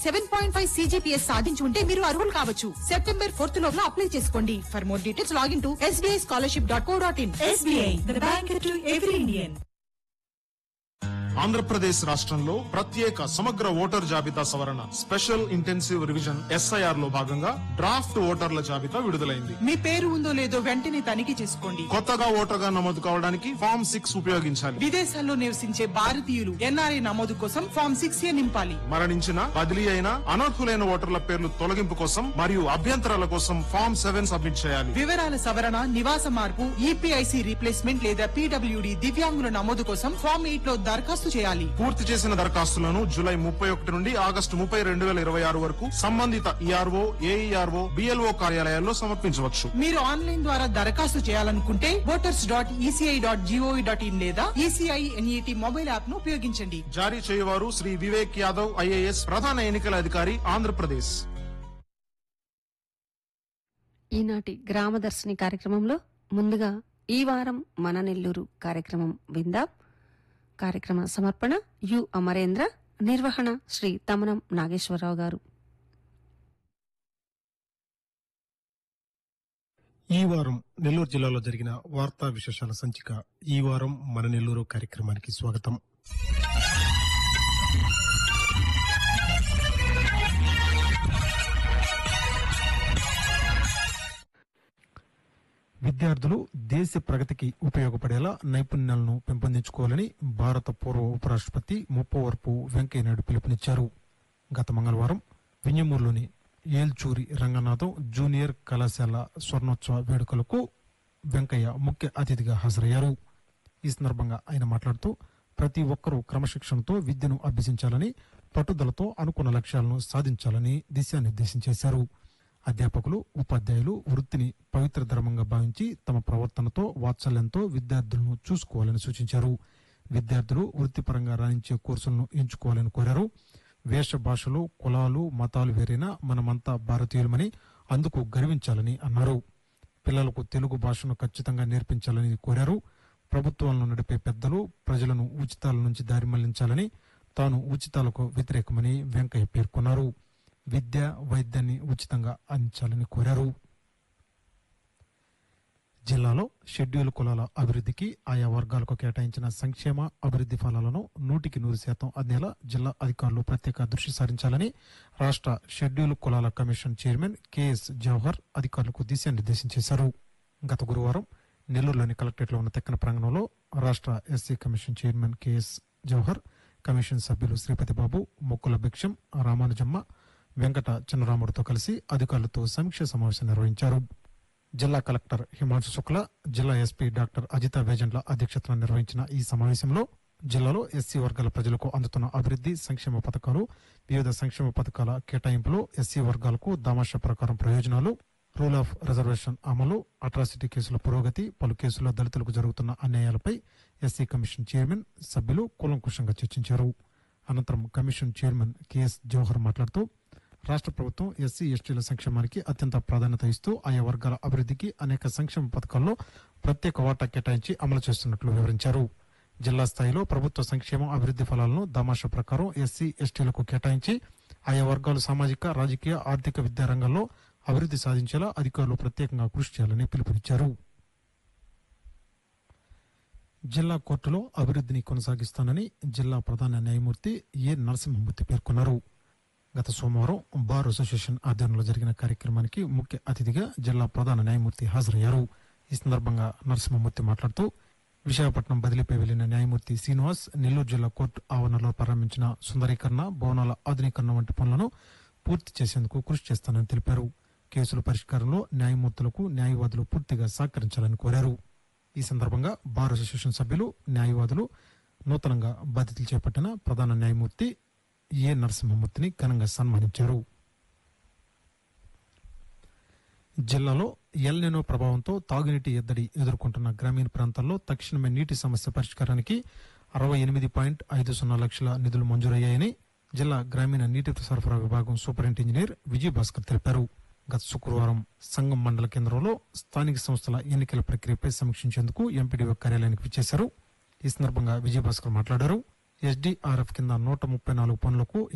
Seven point five సీజీపీఎస్ సాధించి ఉంటే మీరు అర్హులు కావచ్చు సెప్టెంబర్ ఫోర్త్ లోపల అప్లై చేసుకోండి for more details login to SBI scholarship dot co dot in SBI, the bank to every Indian. Andhra Pradesh రాష్ట్రంలో ప్రత్యేక సమగ్ర ఓటర్ జాబితా సవరణ స్పెషల్ ఇంటెన్సివ్ రివిజన్ ఎస్ఐఆర్ లో భాగంగా డ్రాఫ్ట్ ఓటర్ల జాబితా విడుదలైంది మీ పేరు ఉందో లేదో వెంటనే తనిఖీ చేసుకోండి కొత్తగా ఓటర్గా నమోదు కావడానికి ఫామ్ సిక్స్ ఉపయోగించాలి విదేశాల్లో నివసించే భారతీయులు ఎన్ఆర్ఐ నమోదు కోసం ఫామ్ సిక్స్ ఏ నింపాలి మరణించిన బదిలీ అయిన అనర్హులైన ఓటర్ల పేర్లు తొలగింపు కోసం మరియు అభ్యంతరాల కోసం ఫామ్ సెవెన్ సబ్మిట్ చేయాలి వివరాల సవరణ నివాస మార్పు ఈపీఐసి రీప్లేస్మెంట్ లేదా పీడబ్ల్యూడి దివ్యాంగుల నమోదు కోసం ఫామ్ ఎయిట్ లో దరఖాస్తు చేయాలి పూర్తి చేసిన దరఖాస్తులను జూలై ముప్పై ఒకటి నుండి ఆగస్టు ముప్పై రెండు వేల ఇరవై ఆరు వరకు సంబంధిత ఈఆర్ఓ ఏఈఆర్ఓ బిఎల్ఓ కార్యాలయాల్లో సమర్పించవచ్చు మీరు ఆన్లైన్ ద్వారా దరఖాస్తు చేయాలనుకుంటే voters dot ECI dot GOV dot in లేదా ఈసీఐ ఎన్ఈటి మొబైల్ యాప్ ను ఉపయోగించండి జారీ చేయవారు శ్రీ వివేక్ యాదవ్ ఐఏఎస్ ప్రధాన ఎన్నికల అధికారి ఆంధ్రప్రదేశ్ ఈనాటి గ్రామదర్శిని కార్యక్రమంలో ముందుగా ఈ వారం మన నెల్లూరు కార్యక్రమం విందాం కార్యక్రమ సమర్పణ యు అమరేంద్ర నిర్వహణ శ్రీ తమనం నాగేశ్వరరావు గారు ఈ వారం నెల్లూరు జిల్లాలో జరిగిన వార్తా విశేషాల సంచిక ఈ వారం మన నెల్లూరు కార్యక్రమానికి స్వాగతం విద్యార్థులు దేశ ప్రగతికి ఉపయోగపడేలా నైపుణ్యాలను పెంపొందించుకోవాలని భారత పూర్వ ఉపరాష్ట్రపతి ముప్పవరపు వెంకయ్యనాయుడు పిలుపునిచ్చారు గత మంగళవారం వింజమూరులోని ఏల్చూరి రంగనాథం జూనియర్ కళాశాల స్వర్ణోత్సవ వేడుకలకు వెంకయ్య ముఖ్య అతిథిగా హాజరయ్యారు ఈ సందర్భంగా ఆయన మాట్లాడుతూ ప్రతి ఒక్కరూ క్రమశిక్షణతో విద్యను అభ్యసించాలని పట్టుదలతో అనుకున్న లక్ష్యాలను సాధించాలని దిశానిర్దేశం చేశారు అధ్యాపకులు ఉపాధ్యాయులు వృత్తిని పవిత్ర ధర్మంగా భావించి తమ ప్రవర్తనతో వాత్సల్యంతో విద్యార్థులను చూసుకోవాలని సూచించారు విద్యార్థులు వృత్తిపరంగా రాణించే కోర్సులను ఎంచుకోవాలని కోరారు వేష భాషలు కులాలు మతాలు వేరైనా మనమంతా భారతీయులమని అందుకు గర్వించాలని అన్నారు పిల్లలకు తెలుగు భాషను ఖచ్చితంగా నేర్పించాలని కోరారు ప్రభుత్వాలను నడిపే పెద్దలు ప్రజలను ఉచితాల నుంచి దారి మళ్లించాలని తాను ఉచితాలకు వ్యతిరేకమని వెంకయ్య పేర్కొన్నారు విద్య వైద్యాన్ని ఉచితంగా అందించాలని కోరారు జిల్లాలో షెడ్యూల్ కులాల అభివృద్ధికి ఆయా వర్గాలకు కేటాయించిన సంక్షేమ అభివృద్ధి ఫలాలను నూటికి నూరు శాతం అందేలా జిల్లా అధికారులు ప్రత్యేక దృష్టి సారించాలని రాష్ట్ర షెడ్యూల్ కులాల కమిషన్ చైర్మన్ కెఎస్ జవహర్ అధికారులకు దిశానిర్దేశం చేశారు గత గురువారం నెల్లూరులోని కలెక్టరేట్లో ఉన్న తెక్కన ప్రాంగణంలో రాష్ట్ర SC commission chairman KS Jawahar commission సభ్యులు శ్రీపతి బాబు మొక్కుల భిక్షం రామానుజమ్మ వెంకట చిన్నరాముడితో కలిసి అధికారులతో సమీక్ష సమావేశం నిర్వహించారు జిల్లా కలెక్టర్ హిమాంశు శుక్ల జిల్లా ఎస్పీ డాక్టర్ అజిత వేజండ్ల అధ్యక్షతన నిర్వహించిన ఈ సమావేశంలో జిల్లాలో ఎస్సీ వర్గాల ప్రజలకు అందుతున్న అభివృద్ధి సంక్షేమ పథకాలు వివిధ సంక్షేమ పథకాల కేటాయింపులు ఎస్సీ వర్గాలకు దామాషా ప్రకారం ప్రయోజనాలు రూల్ ఆఫ్ రిజర్వేషన్ అమలు అట్రాసిటీ కేసుల పురోగతి పలు కేసుల్లో దళితులకు జరుగుతున్న అన్యాయాలపై ఎస్సీ కమిషన్ చైర్మన్ సభ్యులు కూలంకుషంగా చర్చించారు అనంతరం కమిషన్ చైర్మన్ కెఎస్ జవహర్ మాట్లాడుతూ రాష్ట్ర ప్రభుత్వం ఎస్సీ ఎస్టీల సంక్షేమానికి అత్యంత ప్రాధాన్యత ఇస్తూ ఆయా వర్గాల అభివృద్ధికి అనేక సంక్షేమ పథకాల్లో ప్రత్యేక వాటా కేటాయించి అమలు చేస్తున్నట్లు వివరించారు జిల్లా స్థాయిలో ప్రభుత్వ సంక్షేమ అభివృద్ధి ఫలాలను దామాషా ప్రకారం ఎస్సీ ఎస్టీలకు కేటాయించి ఆయా వర్గాలు సామాజిక రాజకీయ ఆర్థిక విద్యా రంగాల్లో అభివృద్ధి సాధించేలా అధికారులు ప్రత్యేకంగా కృషి చేయాలని పిలుపునిచ్చారు జిల్లా కోర్టులో అభివృద్ధిని కొనసాగిస్తానని జిల్లా ప్రధాన న్యాయమూర్తి ఏ నరసింహమూర్తి పేర్కొన్నారు గత సోమవారం బార్ అసోసియేషన్ ఆధ్వర్యంలో జరిగిన కార్యక్రమానికి ముఖ్య అతిథిగా జిల్లా ప్రధాన న్యాయమూర్తి హాజరయ్యారు ఈ సందర్భంగా నరసింహమూర్తి మాట్లాడుతూ విశాఖపట్నం బదిలీపై వెళ్లిన న్యాయమూర్తి శ్రీనివాస్ నెల్లూరు జిల్లా కోర్టు ఆవరణలో ప్రారంభించిన సుందరీకరణ భవనాల ఆధునీకరణ వంటి పనులను పూర్తి చేసేందుకు కృషి చేస్తానని తెలిపారు కేసుల పరిష్కారంలో న్యాయమూర్తులకు న్యాయవాదులు పూర్తిగా సహకరించాలని కోరారు ఈ సందర్భంగా బార్ అసోసియేషన్ సభ్యులు న్యాయవాదులు నూతనంగా బాధ్యతలు చేపట్టిన ప్రధాన న్యాయమూర్తి ఏ నరసింహమూర్తిని ఘనంగా సన్మానించారు జిల్లాలో ఎల్నెనో ప్రభావంతో తాగునీటి ఎద్దడి ఎదుర్కొంటున్న గ్రామీణ ప్రాంతాల్లో తక్షణమే నీటి సమస్య పరిష్కారానికి అరవై ఎనిమిది పాయింట్ ఐదు సున్నా లక్షల నిధులు మంజూరయ్యాయని జిల్లా గ్రామీణ నీటి సరఫరా విభాగం సూపరింట్ ఇంజనీర్ విజయభాస్కర్ తెలిపారు గత శుక్రవారం సంఘం మండల కేంద్రంలో స్థానిక సంస్థల ఎన్నికల ప్రక్రియపై సమీక్షించేందుకు ఎంపీడీఓ కార్యాలయానికి విచ్చేశారు ఈ సందర్భంగా విజయభాస్కర్ మాట్లాడారు ఎస్డీఆర్ఎఫ్ కింద నూట ముప్పై నాలుగు పనులకు